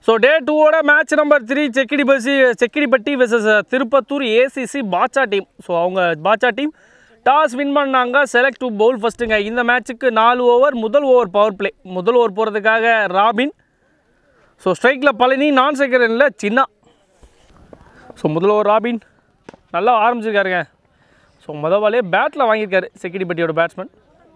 so day டூவோட match number three செக்கிடி பசி Sekkidipatti versus Tiruppattur ACC Batcha team so அவங்க பாட்சா டீம் டாஸ் வின் பண்ணாங்க செலக்ட் டு பவுல் ஃபஸ்ட்டுங்க இந்த மேட்ச்சுக்கு நாலு ஓவர் முதல் ஓவர் பவர் பிளே முதல் ஓவர் போகிறதுக்காக ராபின் ஸோ ஸ்ட்ரைக்கில் பழனி நான் செகண்டில் சின்னா ஸோ முதல் ஓவர் ராபின் நல்லா ஆரம்பிச்சிருக்காருங்க ஸோ முதல் பாலே பேட்டில் வாங்கியிருக்காரு செக்கிடிப்பட்டியோட பேட்ஸ்மேன்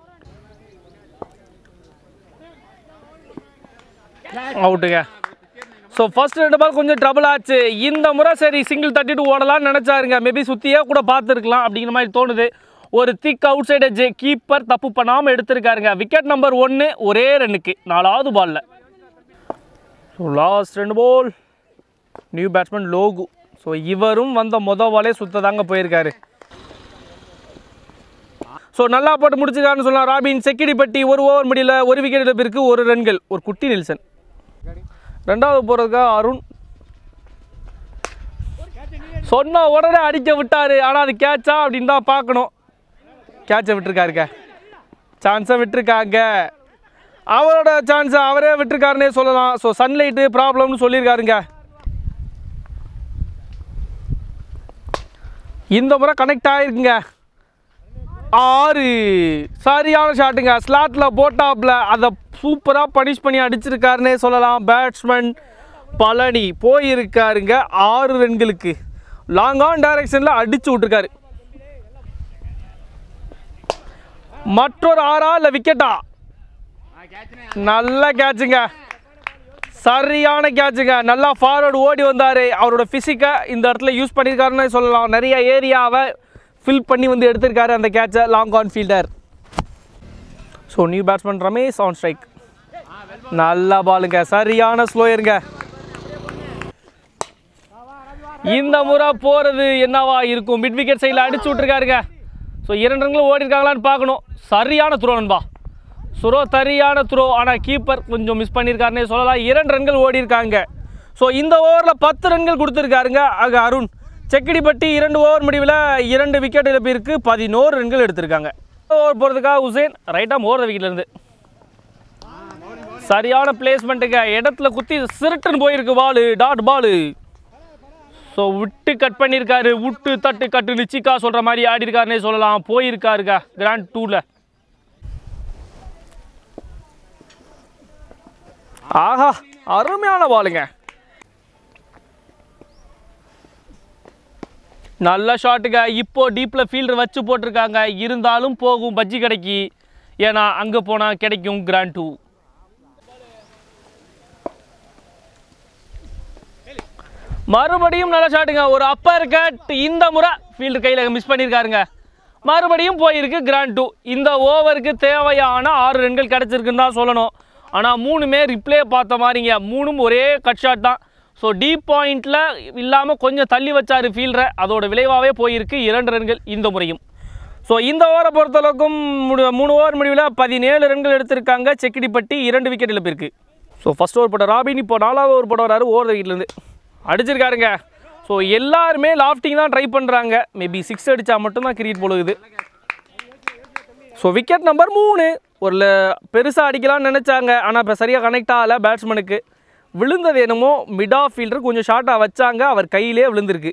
அவுட்டுங்க ஸோ ஃபர்ஸ்ட் ரெண்டு பால் கொஞ்சம் ட்ரபிள் ஆச்சு இந்த முறை சரி சிங்கிள் தட்டிட்டு ஓடலாம்னு நினச்சாருங்க மேபி சுற்றியே கூட பார்த்துருக்கலாம் அப்படிங்கிற மாதிரி தோணுது ஒரு thick outside edge keeper தப்பு பண்ணாமல் எடுத்திருக்காருங்க விக்கெட் நம்பர் ஒன்று ஒரே ரன்னுக்கு நாலாவது பாலில் ஸோ லாஸ்ட் ரெண்டு ball new batsman Logu so இவரும் வந்த மொதல் பாலே சுத்த தாங்க போயிருக்காரு ஸோ நல்லா போட்டு முடிச்சிருக்காருன்னு சொல்லலாம் ராபின் செக்கிடிப்பட்டி ஒரு ஓவர் முடியல ஒரு விக்கெட் இழப்பிற்கு ஒரு ரன்கள் ஒரு குட்டி நில்சன் ரெண்டாவது போகிறதுக்காக அருண் சொன்ன உடனே அடிக்க விட்டாரு ஆனால் அது கேட்சா அப்படின்னு தான் பார்க்கணும் கேட்சை விட்டுருக்காருங்க சான்ஸை விட்டுருக்காங்க அவரோட சான்ஸை அவரே விட்டுருக்காருன்னே சொல்லலாம் ஸோ சன்லைட்டு ப்ராப்ளம்னு சொல்லியிருக்காருங்க இந்த முறை கனெக்ட் ஆகிருக்குங்க ஆறு சரியான ஷாட்டுங்க ஸ்லாட்டில் போட்டாப்ல அதை சூப்பராக பனிஷ் பண்ணி அடிச்சிருக்காருன்னே சொல்லலாம் பேட்ஸ்மேன் பழனி போயிருக்காருங்க ஆறு ரன்களுக்கு லாங் ஆன் டைரக்ஷனில் அடிச்சு விட்டுருக்காரு மற்றொரு ஆறா இல்லை விக்கெட்டா நல்ல கேட்சுங்க சரியான கேட்சுங்க நல்லா ஃபார்வர்டு ஓடி வந்தார் அவரோட ஃபிசிக்கை இந்த இடத்துல யூஸ் பண்ணியிருக்காருன்னு சொல்லலாம் நிறைய ஏரியாவை ஃபில் பண்ணி வந்து எடுத்திருக்காரு அந்த கேட்சை long on fielder so new batsman Ramesh on strike நல்ல பாலுங்க சரியான ஸ்லோயருங்க இந்த முறை போகிறது என்னவா இருக்கும் மிட் விக்கெட் சைடில் அடிச்சு விட்ருக்காருங்க ஸோ இரண்டு ரன்களும் ஓடி இருக்காங்களான்னு பார்க்கணும் சரியான த்ரோ நண்பா சுரோ சரியான த்ரோ ஆனால் கீப்பர் கொஞ்சம் மிஸ் பண்ணியிருக்காருன்னே சொல்லலாம் இரண்டு ரன்கள் ஓடி இருக்காங்க ஸோ இந்த ஓவரில் பத்து ரன்கள் கொடுத்துருக்காருங்க ஆக அருண் செக்கிடிப்பட்டி இரண்டு ஓவர் முடிவில் இரண்டு விக்கெட் இழப்பிற்கு பதினோரு ரன்கள் எடுத்திருக்காங்க ஓவர் போகிறதுக்காக உசேன் ரைட்டாக மோர் விக்கெட்லேருந்து சரியான பிளேஸ்மெண்ட்டுங்க இடத்துல குத்தி சிறுட்டுன்னு போயிருக்கு பாலு டாட் பாலு ஸோ விட்டு கட் பண்ணியிருக்காரு விட்டு தட்டு கட்டு நிச்சிக்கா சொல்கிற மாதிரி ஆடி இருக்காருன்னே சொல்லலாம் போயிருக்காருங்க கிராண்ட் டூவில் ஆஹா அருமையான பாலுங்க நல்ல ஷாட்டுங்க இப்போ டீப்பில் ஃபீல்டர் வச்சு போட்டிருக்காங்க இருந்தாலும் போகும் பஜ்ஜி கடைக்கு ஏன்னா அங்கே போனால் கிடைக்கும் கிராண்ட் டூ மறுபடியும் நல்ல ஷாட்டுங்க ஒரு அப்பர் கட் இந்த முறை ஃபீல்டு கையில் மிஸ் பண்ணியிருக்காருங்க மறுபடியும் போயிருக்கு கிராண்ட் டூ இந்த ஓவருக்கு தேவையான ஆறு ரன்கள் கிடச்சிருக்குன்னு தான் சொல்லணும் ஆனால் மூணுமே ரிப்ளே பார்த்த மாதிரிங்க மூணும் ஒரே கட் ஷாட் தான் ஸோ டீப் பாயிண்டில் இல்லாமல் கொஞ்சம் தள்ளி வச்சார் ஃபீல்டரை அதோட விளைவாகவே போயிருக்கு இரண்டு ரன்கள் இந்த முறையும் ஸோ இந்த ஓவரை பொறுத்தளவுக்கும் முடி- மூணு ஓவர் முடிவில் பதினேழு ரன்கள் எடுத்திருக்காங்க செக்கிடிப்பட்டி இரண்டு விக்கெட் இழப்பிற்கு ஸோ ஃபர்ஸ்ட் ஓவர் போட்ட ராபின் இப்போ நாலாவது ஓவர் போட வராரு ஓவர் விக்கெட்லேருந்து அடிச்சிருக்காருங்க ஸோ எல்லாருமே லாஃப்டிங் தான் ட்ரை பண்ணுறாங்க மேபி சிக்ஸ் அடித்தா மட்டும்தான் கிரிக்கெட் போலுகுது ஸோ விக்கெட் நம்பர் மூணு ஒரு பெருசாக அடிக்கலாம்னு நினச்சாங்க ஆனால் இப்போ சரியாக கனெக்ட் ஆகலை பேட்ஸ்மேனுக்கு விழுந்தது என்னமோ மிட் ஆஃப் ஃபீல்டர் கொஞ்சம் ஷார்ட்டாக வச்சாங்க அவர் கையிலே விழுந்திருக்கு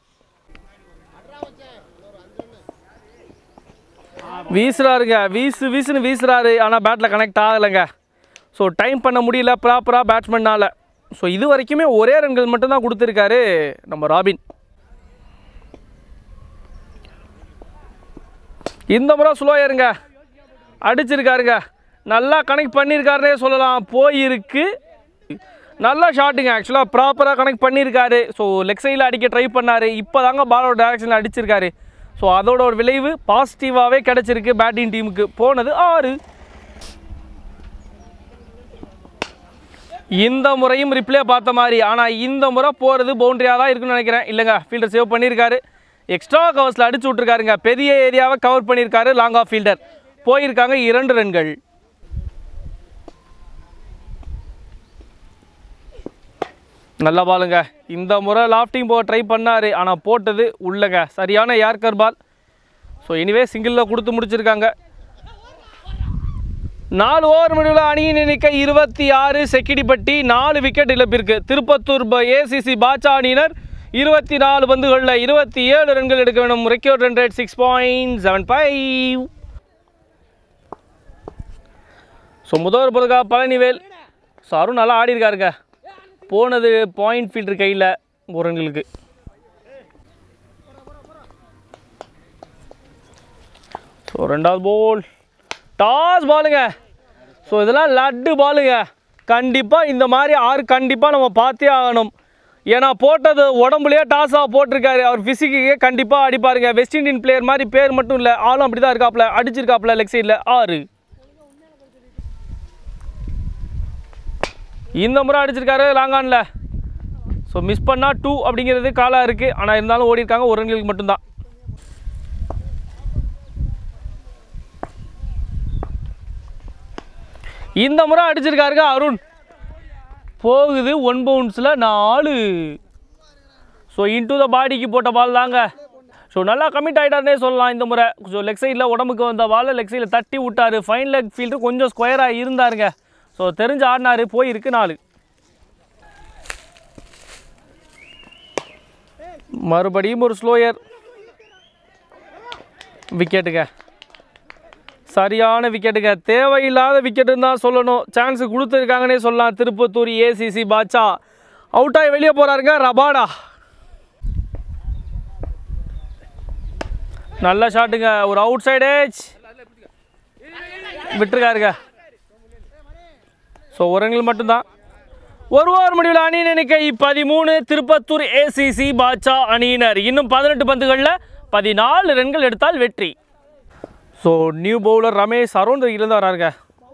வீசுறாருங்க வீசு வீசுன்னு வீசுறாரு ஆனால் பேட்டில் கனெக்ட் ஆகலைங்க ஸோ டைம் பண்ண முடியல ப்ராப்பராக பேட்ஸ்மேனால் ஸோ இது வரைக்குமே ஒரே ரன்கள் மட்டும்தான் கொடுத்துருக்காரு நம்ம ராபின் இந்த முறை ஸ்லோயருங்க அடிச்சிருக்காருங்க நல்லா கனெக்ட் பண்ணியிருக்காருனே சொல்லலாம் போயிருக்கு நல்ல ஷாட்டுங்க ஆக்சுவலாக ப்ராப்பராக கனெக்ட் பண்ணியிருக்காரு ஸோ லெக் சைடில் அடிக்க ட்ரை பண்ணார் இப்போ தாங்க பாலோட டேரக்ஷனில் அடிச்சிருக்காரு ஸோ அதோட ஒரு விளைவு பாசிட்டிவாகவே கிடச்சிருக்கு பேட்டிங் டீமுக்கு போனது ஆறு இந்த முறையும் ரிப்ளே பார்த்த மாதிரி ஆனால் இந்த முறை போகிறது பவுண்டரியாக தான் இருக்குன்னு நினைக்கிறேன் இல்லைங்க ஃபீல்டர் சேவ் பண்ணியிருக்காரு எக்ஸ்ட்ரா கவர்ஸில் அடிச்சு விட்ருக்காருங்க பெரிய ஏரியாவை கவர் பண்ணியிருக்காரு லாங் ஆஃப் ஃபீல்டர் போயிருக்காங்க இரண்டு ரன்கள் நல்ல பாலுங்க இந்த முறை லாஃப்டிங் போக ட்ரை பண்ணார் ஆனால் போட்டது உள்ளங்க சரியான யார்கர் பால் ஸோ எனிவே சிங்கிளில் கொடுத்து முடிச்சிருக்காங்க நாலு ஓவர் முடிவில் அணியின் எண்ணிக்கை இருபத்தி ஆறு செக்கிடிப்பட்டி நாலு விக்கெட் இழப்பிற்கு திருப்பத்தூர் ஏசிசி பாட்சா அணியினர் இருபத்தி நாலு பந்துகளில் இருபத்தி ஏழு ரன்கள் எடுக்க வேண்டும் record run rate six point seven five so முதல் பொருக்கா பழனிவேல் ஸோ அருண் நல்லா ஆடி இருக்காருங்க போனது பாயிண்ட் ஃபீல்டர் கையில் ஒரு ரன்களுக்கு ஸோ ரெண்டாவது போல் டாஸ் பாலுங்க ஸோ இதெல்லாம் லட்டு பாலுங்க கண்டிப்பாக இந்த மாதிரி ஆறு கண்டிப்பாக நம்ம பார்த்தே ஆகணும் ஏன்னா போட்டது உடம்புலயே டாஸாக போட்டிருக்காரு அவர் ஃபிசிக்கே கண்டிப்பாக அடிப்பாருங்க வெஸ்ட் இண்டியன் பிளேயர் மாதிரி பேர் மட்டும் இல்லை ஆளும் அப்படி தான் இருக்காப்புல அடிச்சிருக்காப்புல லெக் சைடில் ஆறு இந்த முறை அடிச்சிருக்காரு லாங்கானில் ஸோ மிஸ் பண்ணால் டூ அப்படிங்கிறது காலாக இருக்குது ஆனால் இருந்தாலும் ஓடி இருக்காங்க ஒரு ரன்களுக்கு மட்டும்தான் இந்த முறை அடிச்சிருக்காருங்க அருண் போகுது ஒன் பவுன்ஸில் நாலு ஸோ இன்டு த பாடிக்கு போட்ட பால் தாங்க ஸோ நல்லா கமிட் ஆகிட்டாருனே சொல்லலாம் இந்த முறை ஸோ லெக் சைடில் உடம்புக்கு வந்த பாலை லெக் சைடில் தட்டி விட்டாரு ஃபைன் லெக் ஃபீல்டு கொஞ்சம் ஸ்கொயராக இருந்தாருங்க ஸோ தெரிஞ்சு ஆடினாரு போயிருக்கு நாலு மறுபடியும் ஒரு ஸ்லோயர் விக்கெட்டுங்க சரியான விக்கெட்டுங்க தேவையில்லாத விக்கெட்டுன்னு தான் சொல்லணும் சான்ஸ் கொடுத்துருக்காங்கன்னே சொல்லலாம் திருப்பத்தூர் ஏசிசி பாட்சா அவுட் ஆகி வெளியே போகிறாருங்க ரபாடா நல்ல ஷாட்டுங்க ஒரு அவுட் சைட் ஏஜ் விட்டுருக்காருங்க ஸோ ஒரு ரன்கள் மட்டும்தான் ஒரு ஓவர் முடிவில் அணியின் எண்ணிக்கை பதிமூணு திருப்பத்தூர் ஏசிசி பாட்சா அணியினர் இன்னும் பதினெட்டு பந்துகளில் பதினாலு ரன்கள் எடுத்தால் வெற்றி so new bowler Ramesh around இருந்து வராருங்க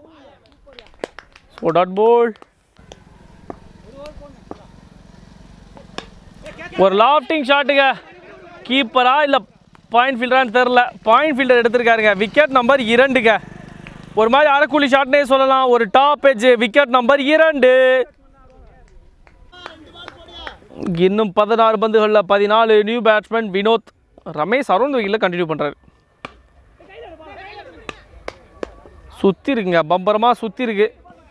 ஸோ டாட் போல் ஒரு லாஃப்டிங் ஷாட்டுங்க கீப்பரா இல்லை பாயிண்ட் ஃபீல்டரான்னு தெரில பாயிண்ட் ஃபீல்டர் எடுத்திருக்காருங்க விக்கெட் நம்பர் இரண்டுங்க ஒரு மாதிரி அரைக்குழி ஷாட்னே சொல்லலாம் ஒரு டாப் எஜ் விக்கெட் நம்பர் இரண்டு இன்னும் பதினாறு பந்துகளில் பதினாலு நியூ பேட்ஸ்மேன் வினோத் ரமேஷ் அருண் விக்கெட்டில் கண்டினியூ பண்ணுறாரு சுற்றி இருக்குங்க பம்பரமாக சுற்றி இருக்கு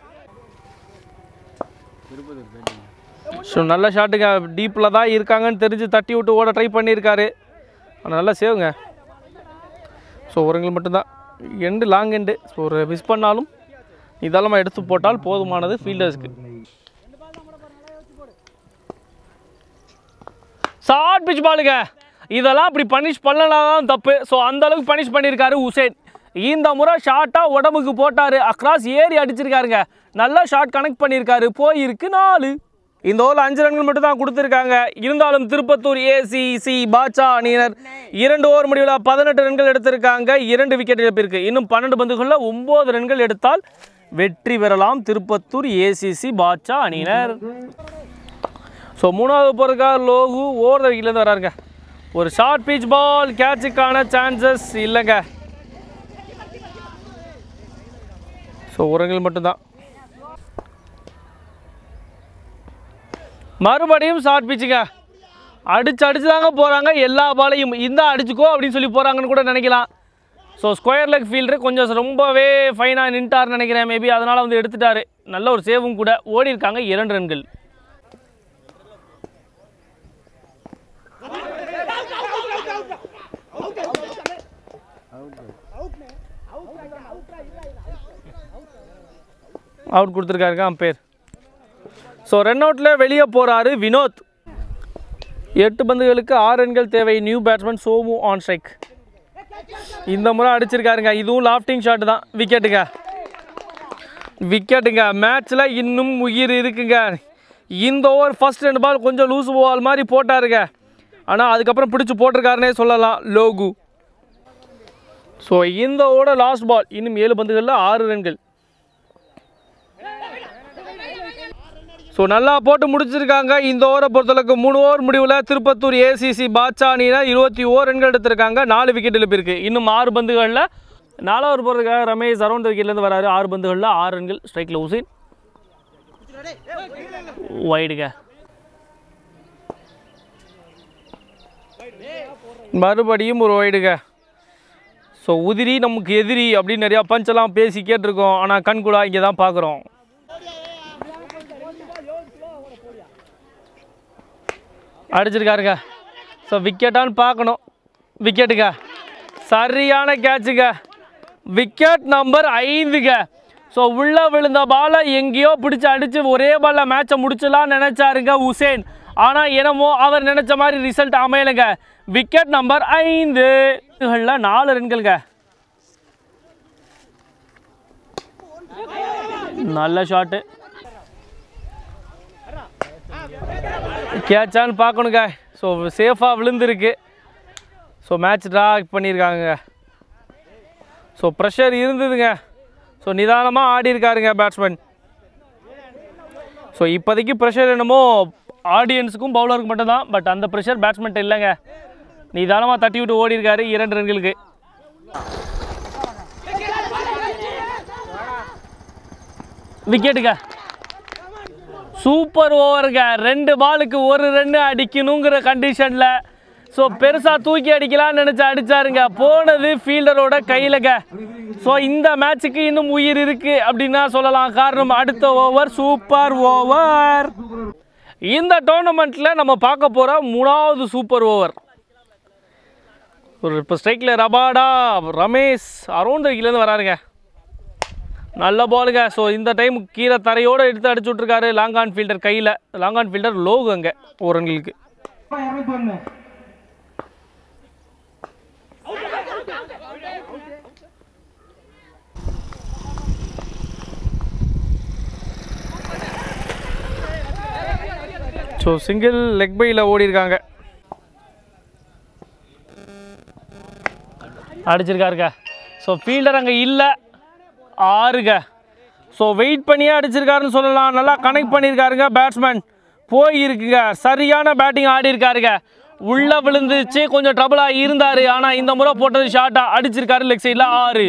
ஸோ நல்ல ஷாட்டுங்க டீப்பில் தான் இருக்காங்கன்னு தெரிஞ்சு தட்டி விட்டு ஓட ட்ரை பண்ணியிருக்காரு ஆனால் நல்லா சேவுங்க ஸோ ஒருங்கள் மட்டும்தான் எண்டு லாங் எண்டு ஸோ ஒரு மிஸ் பண்ணாலும் இதெல்லாம் எடுத்து போட்டால் போதுமானது ஃபீல்டர்ஸ்க்கு ஷார்ட் பிச் பாலுங்க இதெல்லாம் அப்படி பனிஷ் பண்ணலாம் தான் தப்பு ஸோ அந்த அளவுக்கு பனிஷ் பண்ணியிருக்காரு உசேன் இந்த முறை ஷார்ட்டாக உடம்புக்கு போட்டார் அக்ராஸ் ஏறி அடிச்சிருக்காருங்க நல்லா ஷார்ட் கனெக்ட் பண்ணியிருக்காரு போயிருக்கு நாலு இந்த ஓவரில் அஞ்சு ரன்கள் மட்டும் தான் கொடுத்துருக்காங்க இருந்தாலும் திருப்பத்தூர் ஏசிசி பாட்சா அணியினர் இரண்டு ஓவர் முடிவில் பதினெட்டு ரன்கள் எடுத்திருக்காங்க இரண்டு விக்கெட் இழப்பிற்கு இன்னும் பன்னெண்டு பந்துகளில் ஒம்பது ரன்கள் எடுத்தால் வெற்றி பெறலாம் திருப்பத்தூர் ஏசிசி பாட்சா அணியினர் ஸோ மூணாவது போகிறதுக்காக லோகு ஓவர் விக்கெட்லேருந்து வராருங்க ஒரு ஷார்ட் பீச் பால் கேட்சுக்கான சான்சஸ் இல்லைங்க ஸோ உரங்கள் மட்டும்தான் மறுபடியும் ஷார்ட் பீச்சுங்க அடிச்சு அடிச்சு தாங்க போகிறாங்க எல்லா பாலையும் இந்த அடிச்சுக்கோ அப்படின்னு சொல்லி போகிறாங்கன்னு கூட நினைக்கலாம் ஸோ ஸ்கொயர் லெக் ஃபீல்டர் கொஞ்சம் ரொம்பவே ஃபைனாக நின்ட்டார்னு நினைக்கிறேன் மேபி அதனால் வந்து எடுத்துட்டாரு நல்ல ஒரு சேவும் கூட ஓடி இருக்காங்க இரண்டு ரன்கள் அவுட் கொடுத்துருக்காருங்க அம்பேர் ஸோ ரன் அவுட்டில் வெளியே போகிறாரு வினோத் எட்டு பந்துகளுக்கு ஆறு ரன்கள் தேவை new batsman Somu on strike இந்த முறை அடிச்சிருக்காருங்க இதுவும் லாஃப்டிங் ஷாட் தான் விக்கெட்டுங்க விக்கெட்டுங்க மேட்ச்சில் இன்னும் உயிர் இருக்குங்க இந்த ஓவர் ஃபர்ஸ்ட் ரெண்டு பால் கொஞ்சம் லூஸ் பால் மாதிரி போட்டாருங்க ஆனால் அதுக்கப்புறம் பிடிச்சி போட்டிருக்காருனே சொல்லலாம் லோகு ஸோ இந்த ஓட லாஸ்ட் பால் இன்னும் ஏழு பந்துகளில் ஆறு ரன்கள் ஸோ நல்லா போட்டு முடிச்சிருக்காங்க இந்த ஓவரை பொறுத்தளவுக்கு மூணு ஓவர் முடிவில் திருப்பத்தூர் ஏசிசி பாட்சா அணியினர் இருபத்தி ஓர் ரன்கள் எடுத்திருக்காங்க நாலு விக்கெட் இழப்பிருக்கு இன்னும் ஆறு பந்துகளில் நாலாவது போகிறதுக்காக ரமேஷ் அரௌண்ட் விக்கெட்லேருந்து வராரு ஆறு பந்துகளில் ஆறு ரன்கள் ஸ்ட்ரைக்கில் உசேன் வைடுங்க மறுபடியும் ஒரு வைடுங்க ஸோ உதிரி நமக்கு எதிரி அப்படின்னு நிறையா பஞ்செல்லாம் பேசி கேட்டிருக்கோம் ஆனால் கண்கூடா இங்கே தான் பார்க்குறோம் அடிச்சிருக்காருங்க ஸோ விக்கெட்டான்னு பார்க்கணும் விக்கெட்டுங்க சரியான கேட்சுங்க விக்கெட் நம்பர் ஐந்துங்க ஸோ உள்ளே விழுந்த பாலை எங்கேயோ பிடிச்சி அடித்து ஒரே பாலில் மேட்சை முடிச்சலாம் நினச்சாருங்க உசேன் ஆனால் என்னமோ அவர் நினச்ச மாதிரி ரிசல்ட் அமையலைங்க விக்கெட் நம்பர் ஐந்து இதுகளில் நாலு ரன்களுங்க நல்ல ஷாட்டு கேட்சான்னு பார்க்கணுங்க ஸோ சேஃபாக விழுந்திருக்கு ஸோ மேட்ச் ட்ரா பண்ணியிருக்காங்க ஸோ ப்ரெஷர் இருந்ததுங்க ஸோ நிதானமாக ஆடி இருக்காருங்க பேட்ஸ்மேன் ஸோ இப்போதைக்கு ப்ரெஷர் என்னமோ ஆடியன்ஸுக்கும் பவுலருக்கு மட்டும்தான் பட் அந்த ப்ரெஷர் பேட்ஸ்மேன் இல்லைங்க நிதானமாக தட்டி விட்டு ஓடி இருக்காரு இரண்டு ரன்களுக்கு விக்கெட்டுங்க சூப்பர் ஓவருங்க ரெண்டு பாலுக்கு ஒரு ரன்னு அடிக்கணுங்கிற கண்டிஷனில் ஸோ பெருசாக தூக்கி அடிக்கலாம்னு நினச்சி அடிச்சாருங்க போனது ஃபீல்டரோட கையிலங்க ஸோ இந்த மேட்ச்சுக்கு இன்னும் உயிர் இருக்கு அப்படின்னா சொல்லலாம் காரணம் அடுத்த ஓவர் சூப்பர் ஓவர் இந்த டோர்னமெண்ட்டில் நம்ம பார்க்க போகிற மூணாவது சூப்பர் ஓவர் ஒரு இப்போ ஸ்ட்ரைக்கில் ரபாடா ரமேஷ் அரௌண்ட் இருந்து வராருங்க நல்ல பாலுங்க ஸோ இந்த டைம் கீழே தரையோடு எடுத்து அடிச்சு விட்ருக்காரு லாங் ஆன் ஃபீல்டர் கையில் லாங் ஆன் ஃபீல்டர் லோகு அங்கே ஒரு ரன்களுக்கு ஸோ சிங்கிள் லெக் பையில் ஓடி இருக்காங்க அடிச்சிருக்காருங்க ஸோ ஃபீல்டர் அங்கே இல்லை ஆறுங்க ஸோ வெயிட் பண்ணியே அடிச்சிருக்காருன்னு சொல்லலாம் நல்லா கனெக்ட் பண்ணியிருக்காருங்க பேட்ஸ்மேன் போயிருக்குங்க சரியான பேட்டிங் ஆடி இருக்காருங்க உள்ள விழுந்துச்சு கொஞ்சம் ட்ரபிளாக இருந்தார் ஆனால் இந்த முறை போட்டது ஷார்ட்டாக அடிச்சிருக்காரு லெக் சைடில் ஆறு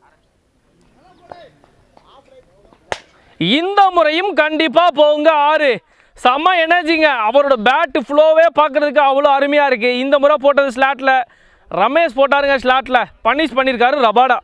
இந்த முறையும் கண்டிப்பாக போங்க ஆறு செம்ம எனர்ஜிங்க அவரோட பேட் ஃப்ளோவே பார்க்குறதுக்கு அவ்வளோ அருமையாக இருக்குது இந்த முறை போட்டது ஸ்லாட்டில் ரமேஷ் போட்டாருங்க ஸ்லாட்டில் பனிஷ் பண்ணியிருக்காரு ரபாடா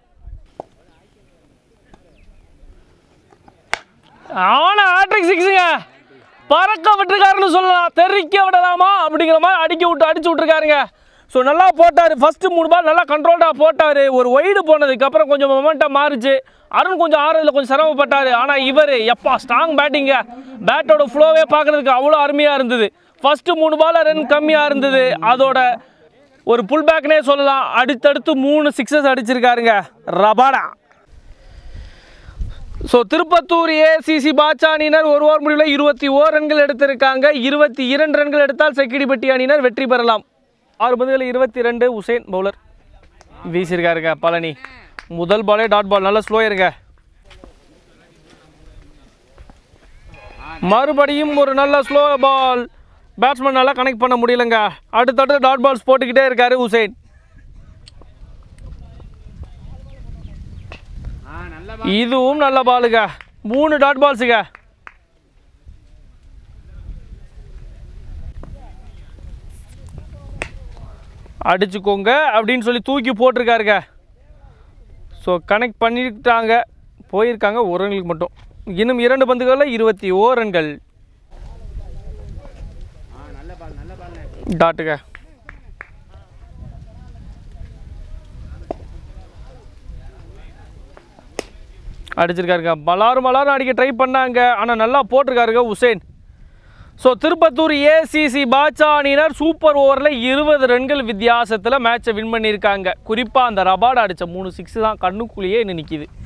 ஆனா ஹாட்ரிக் சிக்ஸுங்க பறக்க விட்டுருக்காருன்னு சொல்லலாம் தெறிக்க விடலாமா அப்படிங்கிற மாதிரி அடிக்க விட்டு அடிச்சு விட்டுருக்காருங்க ஸோ நல்லா போட்டார் ஃபஸ்ட்டு மூணு பால் நல்லா கண்ட்ரோல்டாக போட்டார் ஒரு ஒய்டு போனதுக்கப்புறம் கொஞ்சம் மொமெண்ட்டாக மாறுச்சு அருண் கொஞ்சம் ஆறுதல் கொஞ்சம் சிரமப்பட்டார் ஆனால் இவர் எப்பா ஸ்ட்ராங் பேட்டிங்க பேட்டோட ஃப்ளோவே பார்க்குறதுக்கு அவ்வளோ அருமையாக இருந்தது ஃபஸ்ட்டு மூணு பால் ரன் கம்மியாக இருந்தது அதோட ஒரு புல் பேக்னே சொல்லலாம் அடுத்தடுத்து மூணு சிக்ஸஸ் அடிச்சிருக்காருங்க Rabada so Tirupattur ACC Basha அணியினர் ஒரு ஓவர் முடிவில் இருபத்தி ஓர் ரன்கள் எடுத்திருக்காங்க இருபத்தி இரண்டு ரன்கள் எடுத்தால் செக்கிடிப்பட்டி அணியினர் வெற்றி பெறலாம் ஆறு பந்துகள் இருபத்தி ரெண்டு உசேன் பவுலர் வீசியிருக்காருங்க பழனி முதல் பாலே டாட் பால் நல்லா ஸ்லோ இருங்க மறுபடியும் ஒரு நல்ல ஸ்லோ பால் பேட்ஸ்மேன் நல்லா கனெக்ட் பண்ண முடியலங்க அடுத்தடுத்து டாட் பால்ஸ் போட்டுக்கிட்டே இருக்காரு உசேன் இதுவும் நல்ல பாலுங்க மூணு டாட் பால்ஸுங்க அடிச்சுக்கோங்க அப்படின்னு சொல்லி தூக்கி போட்டிருக்காருங்க ஸோ கனெக்ட் பண்ணிட்டாங்க போயிருக்காங்க ஒரு ரன்களுக்கு மட்டும் இன்னும் இரண்டு பந்துகளில் இருபத்தி ஓர் ரன்கள் டாட்டுங்க அடிச்சிருக்காருங்க மலாரும் மலாரும் அடிக்க ட்ரை பண்ணாங்க ஆனால் நல்லா போட்டிருக்காருங்க உசேன் ஸோ திருப்பத்தூர் ஏசிசி பாட்சா அணியினர் சூப்பர் ஓவரில் இருபது ரன்கள் வித்தியாசத்தில் மேட்சை வின் பண்ணியிருக்காங்க குறிப்பாக அந்த ரபாட் அடித்த மூணு சிக்ஸ் தான் கண்ணுக்குள்ளேயே இன்னும் நிற்கிது